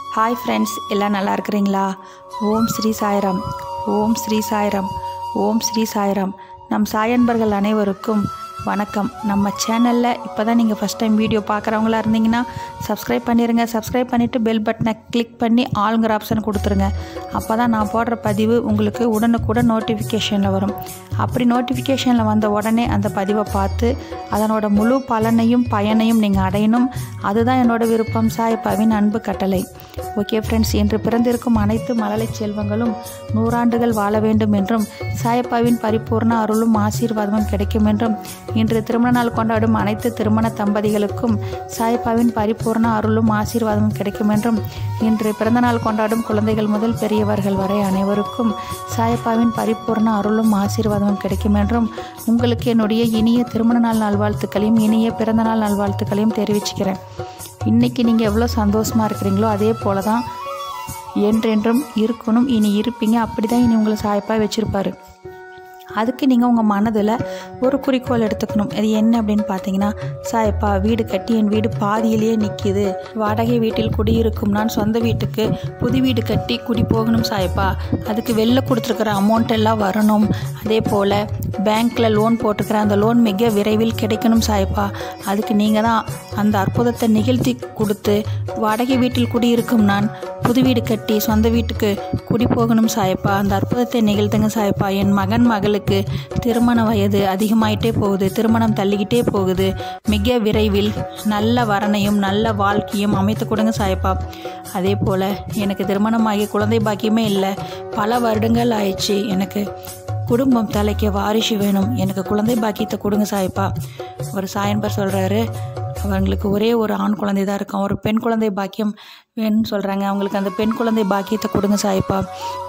hi friends எல்லாம் நல்லா இருக்கிறீங்களா ஓம் ஸ்ரீ சாய்ராம் ஓம் ஸ்ரீ சாய்ராம் ஓம் ஸ்ரீ சாய்ராம் நம் சாயன்பர்கள் அனைவருக்கும் வணக்கம் நம்ம சேனலில் இப்போ தான் நீங்கள் ஃபஸ்ட் டைம் வீடியோ பார்க்குறவங்களா இருந்தீங்கன்னா சப்ஸ்கிரைப் பண்ணிடுங்க சப்ஸ்கிரைப் பண்ணிவிட்டு பெல் பட்டனை கிளிக் பண்ணி ஆளுங்கிற ஆப்ஷன் கொடுத்துருங்க அப்போ தான் நான் போடுற பதிவு உங்களுக்கு உடனுக்குடன் நோட்டிஃபிகேஷனில் வரும் அப்படி நோட்டிஃபிகேஷனில் வந்த உடனே அந்த பதிவை பார்த்து அதனோட முழு பலனையும் பயனையும் நீங்கள் அடையணும் அதுதான் என்னோட விருப்பம் சாய்பாவின் அன்பு கட்டளை ஓகே ஃப்ரெண்ட்ஸ் இன்று பிறந்திருக்கும் அனைத்து மழலை செல்வங்களும் நூறாண்டுகள் வாழ வேண்டும் என்றும் சாயப்பாவின் பரிபூர்ண அருளும் ஆசீர்வாதமும் கிடைக்கும் என்றும் இன்று திருமண நாள் கொண்டாடும் அனைத்து திருமண தம்பதிகளுக்கும் சாயப்பாவின் பரிபூர்ண அருளும் ஆசீர்வாதமும் கிடைக்கும் என்றும் இன்று பிறந்த நாள் கொண்டாடும் குழந்தைகள் முதல் பெரியவர்கள் வரை அனைவருக்கும் சாயப்பாவின் பரிபூர்ண அருளும் ஆசீர்வாதமும் கிடைக்கும் என்றும் உங்களுக்கு என்னுடைய இனிய திருமண நாள் நல்வாழ்த்துக்களையும் இனிய பிறந்த நாள் நல்வாழ்த்துக்களையும் தெரிவிச்சுக்கிறேன் இன்றைக்கி நீங்கள் எவ்வளோ சந்தோஷமாக இருக்கிறீங்களோ அதே போல தான் என்றென்றும் இருக்கணும் இனி இருப்பீங்க அப்படி தான் இனி உங்களை சாய்ப்பாக வச்சுருப்பாரு அதுக்கு நீங்கள் உங்கள் மனதில் ஒரு குறிக்கோள் எடுத்துக்கணும் அது என்ன அப்படின்னு பார்த்தீங்கன்னா சாயப்பா வீடு கட்டி என் வீடு பாதியிலேயே நிற்கிது வாடகை வீட்டில் குடியிருக்கும் நான் சொந்த வீட்டுக்கு புது வீடு கட்டி குடி போகணும் சாயப்பா அதுக்கு வெளில கொடுத்துருக்குற அமௌண்ட் எல்லாம் வரணும் அதே போல் பேங்க்கில் லோன் போட்டிருக்கிற அந்த லோன் மிக விரைவில் கிடைக்கணும் சாயப்பா அதுக்கு நீங்கள் தான் அந்த அற்புதத்தை நிகழ்த்தி கொடுத்து வாடகை வீட்டில் குடியிருக்கும் நான் புது வீடு கட்டி சொந்த வீட்டுக்கு குடி போகணும் சாயப்பா அந்த அற்புதத்தை நிகழ்த்துங்க சாயப்பா என் மகன் மகளுக்கு திருமண வயது அதிகமாயிட்டே போகுது திருமணம் தள்ளிக்கிட்டே போகுது மிக விரைவில் நல்ல வரனையும் நல்ல வாழ்க்கையும் அமைத்து கொடுங்க சாயப்பா அதே போல் எனக்கு திருமணமாகி குழந்தை பாக்கியமே இல்லை பல வருடங்கள் ஆயிடுச்சு எனக்கு குடும்பம் தலைக்க வாரிசு வேணும் எனக்கு குழந்தை பாக்கியத்தை கொடுங்க சாயப்பா ஒரு சாயன்பர் சொல்கிறாரு அவங்களுக்கு ஒரே ஒரு ஆண் குழந்தை தான் இருக்கும் ஒரு பெண் குழந்தை பாக்கியம் வேணும்னு சொல்கிறாங்க அவங்களுக்கு அந்த பெண் குழந்தை பாக்கியத்தை கொடுங்க சாய்ப்பா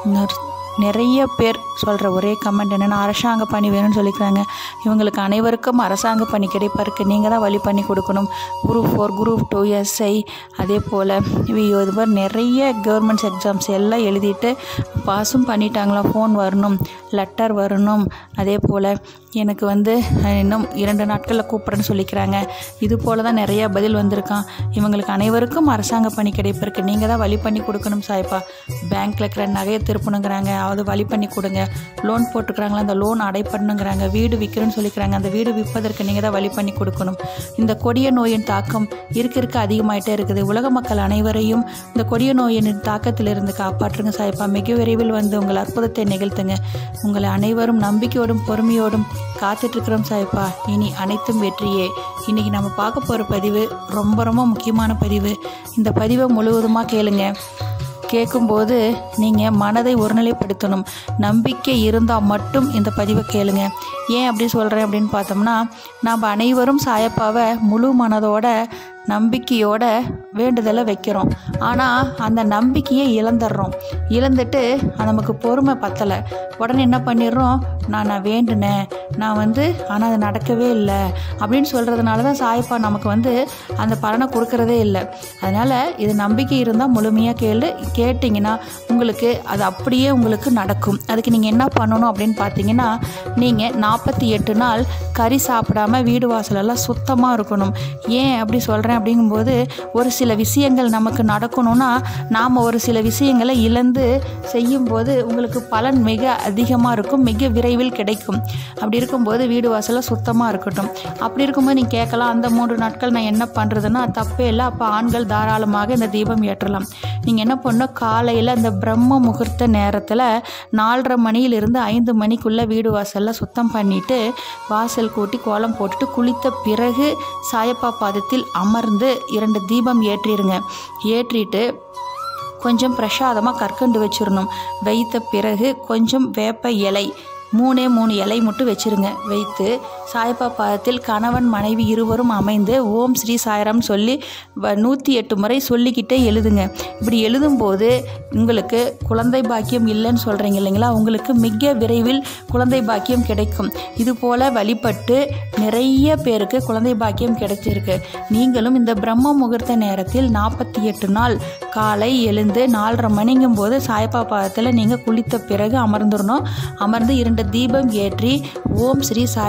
நிறைய பேர் சொல்கிற ஒரே கமெண்ட் என்னென்னா அரசாங்க பணி வேணும்னு சொல்லிக்கிறாங்க இவங்களுக்கு அனைவருக்கும் அரசாங்க பணி கிடைப்பதற்கு நீங்கள் தான் வழி பண்ணி கொடுக்கணும் group four group two SI அதே போல் விஓ இது மாதிரி நிறைய கவர்மெண்ட்ஸ் எக்ஸாம்ஸ் எல்லாம் எழுதிட்டு பாஸும் பண்ணிட்டாங்களா ஃபோன் வரணும் லெட்டர் வரணும் அதே போல் எனக்கு வந்து இன்னும் இரண்டு நாட்களில் கூப்பிட்றேன்னு சொல்லிக்கிறாங்க இது போல் தான் நிறையா பதில் வந்திருக்கான் இவங்களுக்கு அனைவருக்கும் அரசாங்க பணி கிடைப்பதற்கு நீங்கள் தான் வழி பண்ணி கொடுக்கணும் சாய்ப்பா பேங்க்கில் இருக்கிற நகையை திருப்பணுங்கிறாங்க அது வழி பண்ணி கொடுங்க லோன் போட்டுக்கிறாங்களா அந்த லோன் அடைப்படணுங்கிறாங்க வீடு விற்கிறேன்னு சொல்லிக்கிறாங்க அந்த வீடு விற்பதற்கு நீங்கள் தான் வழி பண்ணி கொடுக்கணும் இந்த கொடிய நோயின் தாக்கம் இருக்க இருக்க அதிகமாயிட்டே இருக்குது உலக மக்கள் அனைவரையும் இந்த கொடிய நோயின் தாக்கத்திலிருந்து காப்பாற்றுங்க சாய்ப்பா மிக விரைவில் வந்து உங்கள் அற்புதத்தை நிகழ்த்துங்க உங்களை அனைவரும் நம்பிக்கையோடும் பொறுமையோடும் காத்துட்ருக்குறோம் சாய்ப்பா இனி அனைத்தும் வெற்றியே இன்றைக்கி நம்ம பார்க்க போகிற பதிவு ரொம்ப ரொம்ப முக்கியமான பதிவு இந்த பதிவை முழுவதுமாக கேளுங்க கேட்கும்போது நீங்கள் மனதை ஒருநிலைப்படுத்தணும் நம்பிக்கை இருந்தால் மட்டும் இந்த பதிவை கேளுங்க ஏன் அப்படி சொல்கிறேன் அப்படின்னு பார்த்தோம்னா நாம் அனைவரும் சாயப்பாவை முழு மனதோட நம்பிக்கையோட வேண்டுதலை வைக்கிறோம் ஆனால் அந்த நம்பிக்கையை இழந்துடுறோம் இழந்துட்டு நமக்கு பொறுமை பத்தலை உடனே என்ன பண்ணிடுறோம் நான் நான் வேண்டுனேன் நான் வந்து ஆனால் அது நடக்கவே இல்லை அப்படின்னு சொல்கிறதுனால தான் சாயப்பா நமக்கு வந்து அந்த பலனை கொடுக்கறதே இல்லை அதனால் இது நம்பிக்கை இருந்தால் முழுமையாக கேளு கேட்டிங்கன்னா உங்களுக்கு அது அப்படியே உங்களுக்கு நடக்கும் அதுக்கு நீங்கள் என்ன பண்ணணும் அப்படின்னு பார்த்தீங்கன்னா நீங்கள் நாற்பத்தி எட்டு நாள் கறி சாப்பிடாம வீடு வாசலெல்லாம் சுத்தமாக இருக்கணும் ஏன் அப்படி சொல்கிறேன் அப்படிங்கும்போது ஒரு சில விஷயங்கள் நமக்கு நடக்கணும்னா நாம் ஒரு சில விஷயங்களை இழந்து செய்யும்போது உங்களுக்கு பலன் மிக அதிகமாக இருக்கும் மிக விரைவில் கிடைக்கும் அப்படி இருக்கும்போது வீடு வாசலாக சுத்தமாக இருக்கட்டும் அப்படி இருக்கும்போது நீ கேட்கலாம் அந்த மூன்று நாட்கள் நான் என்ன பண்ணுறதுன்னா தப்பே இல்லை அப்போ ஆண்கள் தாராளமாக இந்த தீபம் ஏற்றலாம் நீங்கள் என்ன பண்ணணும் காலையில் இந்த பிரம்ம முகூர்த்த நேரத்தில் நாலரை மணியிலிருந்து ஐந்து மணிக்குள்ளே வீடு வாசலில் சுத்தம் பண்ணிவிட்டு வாசல் கூட்டி கோலம் போட்டுட்டு குளித்த பிறகு சாயப்பா பாதத்தில் அமர்ந்து இரண்டு தீபம் ஏற்றிடுங்க ஏற்றிட்டு கொஞ்சம் பிரசாதமாக கற்கண்டு வச்சிடணும் வைத்த பிறகு கொஞ்சம் வேப்ப இலை மூணே மூணு இலை மட்டும் வச்சுருங்க வைத்து சாயப்பா பாதத்தில் கணவன் மனைவி இருவரும் அமைந்து ஓம் ஸ்ரீ சாய்ராம் சொல்லி நூற்றி எட்டு முறை சொல்லிக்கிட்டே எழுதுங்க இப்படி எழுதும்போது உங்களுக்கு குழந்தை பாக்கியம் இல்லைன்னு சொல்கிறீங்க இல்லைங்களா உங்களுக்கு மிக விரைவில் குழந்தை பாக்கியம் கிடைக்கும் இது போல் வழிபட்டு நிறைய பேருக்கு குழந்தை பாக்கியம் கிடைச்சிருக்கு நீங்களும் இந்த பிரம்ம முகூர்த்த நேரத்தில் நாற்பத்தி எட்டு நாள் காலை எழுந்து நாலரை மணிங்கும் போது சாயப்பா பாதத்தில் நீங்கள் குளித்த பிறகு அமர்ந்துடணும் அமர்ந்து இரண்டு தீபம் ஏற்றி ஓம் ஸ்ரீ சாய்ராம் சொல்லி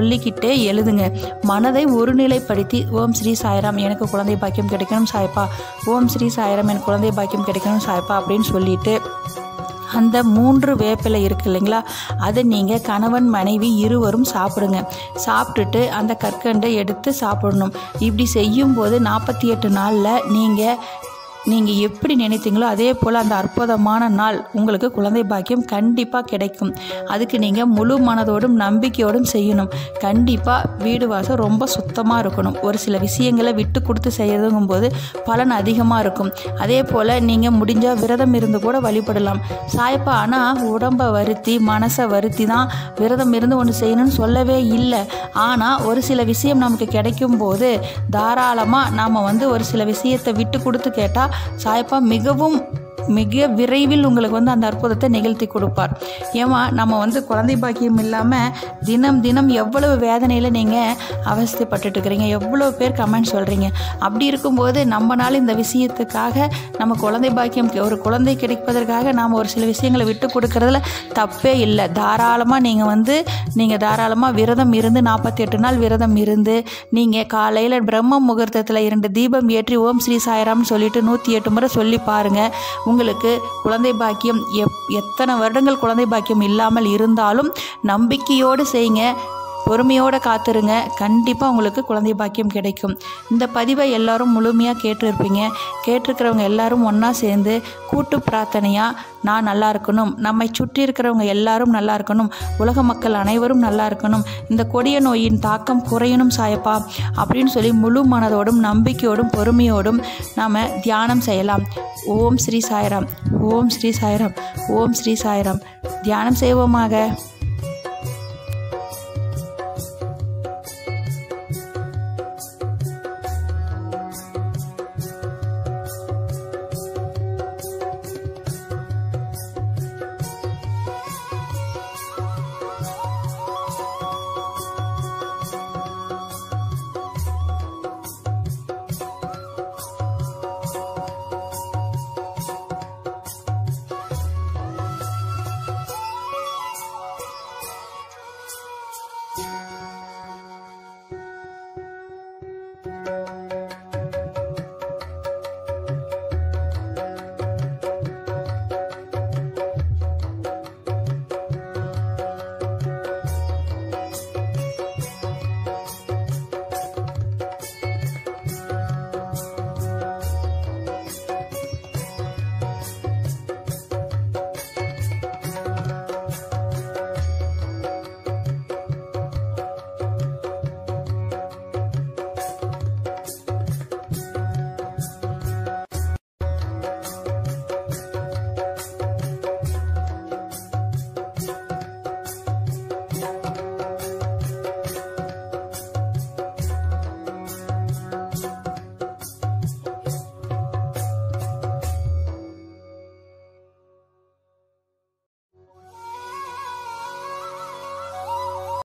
சொல்லிக்கிட்டே எழுதுங்க மனதை ஒருநிலைப்படுத்தி ஓம் ஸ்ரீ சாய்ராம் எனக்கு குழந்தை பாக்கியம் கிடைக்கணும் சாய்ப்பா ஓம் ஸ்ரீ சாய்ராம் எனக்கு குழந்தை பாக்கியம் கிடைக்கணும் சாய்ப்பா அப்படின்னு சொல்லிட்டு அந்த மூன்று வேப்பிலை இருக்கு இல்லைங்களா அதை நீங்கள் கணவன் மனைவி இருவரும் சாப்பிடுங்க சாப்பிட்டுட்டு அந்த கற்கண்டை எடுத்து சாப்பிடணும் இப்படி செய்யும்போது நாற்பத்தி எட்டு நாளில் நீங்கள் நீங்கள் எப்படி நினைத்தீங்களோ அதே போல் அந்த அற்புதமான நாள் உங்களுக்கு குழந்தை பாக்கியம் கண்டிப்பாக கிடைக்கும் அதுக்கு நீங்கள் முழு மனதோடும் நம்பிக்கையோடும் செய்யணும் கண்டிப்பாக வீடு வாசல் ரொம்ப சுத்தமாக இருக்கணும் ஒரு சில விஷயங்களை விட்டு கொடுத்து செய்யறதுங்கும் போது பலன் அதிகமாக இருக்கும் அதே போல் நீங்கள் முடிஞ்சால் விரதம் இருந்து கூட வழிபடலாம் சாயப்பா ஆனால் உடம்பை வருத்தி மனசை வருத்தி தான் விரதம் இருந்து ஒன்று செய்யணும்னு சொல்லவே இல்லை ஆனால் ஒரு சில விஷயம் நமக்கு கிடைக்கும் போது தாராளமாக நாம் வந்து ஒரு சில விஷயத்தை விட்டு கொடுத்து கேட்டால் சாயப்பா மிகவும் மிக விரைவில் உங்களுக்கு வந்து அந்த அற்புதத்தை நிகழ்த்தி கொடுப்பார் ஏமா நம்ம வந்து குழந்தை பாக்கியம் இல்லாமல் தினம் தினம் எவ்வளவு வேதனையில் நீங்கள் அவஸ்தைப்பட்டுட்டு இருக்கிறீங்க எவ்வளோ பேர் கமெண்ட் சொல்கிறீங்க அப்படி இருக்கும்போது நம்மனால இந்த விஷயத்துக்காக நம்ம குழந்தை பாக்கியம் ஒரு குழந்தை கிடைப்பதற்காக நாம் ஒரு சில விஷயங்களை விட்டு கொடுக்கறதுல தப்பே இல்லை தாராளமாக நீங்கள் வந்து நீங்கள் தாராளமாக விரதம் இருந்து நாற்பத்தி எட்டு நாள் விரதம் இருந்து நீங்கள் காலையில் பிரம்ம முகூர்த்தத்தில் இரண்டு தீபம் ஏற்றி ஓம் ஸ்ரீ சாய்ராம்னு சொல்லிட்டு நூற்றி எட்டு முறை சொல்லி பாருங்கள் உங்களுக்கு குழந்தை பாக்கியம் எப் எத்தனை வருடங்கள் குழந்தை பாக்கியம் இல்லாமல் இருந்தாலும் நம்பிக்கையோடு செய்யுங்க பொறுமையோடு காத்துருங்க கண்டிப்பாக உங்களுக்கு குழந்தை பாக்கியம் கிடைக்கும் இந்த பதிவை எல்லாரும் முழுமையாக கேட்டிருப்பீங்க கேட்டிருக்கிறவங்க எல்லாரும் ஒன்றா சேர்ந்து கூட்டு பிரார்த்தனையாக நான் நல்லா இருக்கணும் நம்மை சுற்றி இருக்கிறவங்க எல்லாரும் நல்லா இருக்கணும் உலக மக்கள் அனைவரும் நல்லா இருக்கணும் இந்த கொடிய நோயின் தாக்கம் குறையணும் சாயப்பா அப்படின்னு சொல்லி முழு மனதோடும் நம்பிக்கையோடும் பொறுமையோடும் நாம் தியானம் செய்யலாம் ஓம் ஸ்ரீ சாய்ராம் ஓம் ஸ்ரீ சாய்ராம் ஓம் ஸ்ரீ சாய்ராம் தியானம் செய்வோமாக